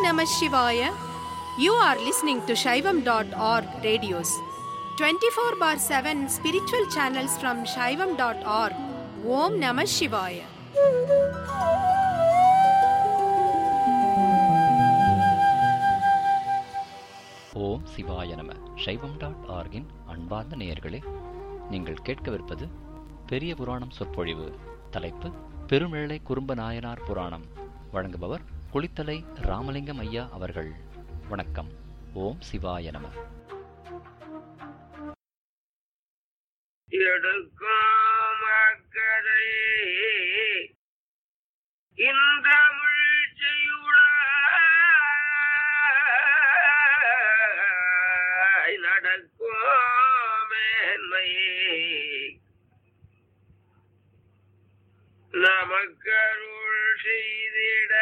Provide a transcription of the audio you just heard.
Namah Shivaya. You are listening to Shaivam.org radios. 24 bar 7 spiritual channels from Shaivam.org. Om Namah Shivaya. ஓம் சிவாய நம சைவம் dot ஆர்கின் அன்பார்ந்த நேயர்களே நீங்கள் கேட்கவிருப்பது பெரிய புராணம் சொற்பொழிவு தலைப்பு பெருமிழலை குறும்ப நாயனார் புராணம் வழங்குபவர் குளித்தலை ராமலிங்கம் ஐயா அவர்கள் வணக்கம் ஓம் சிவாய நம எடுக்கும் அக்கதை இன்றமிழ் செய்யுளாய் நடக்கும் மேன்மை நமக்கருள் செய்திட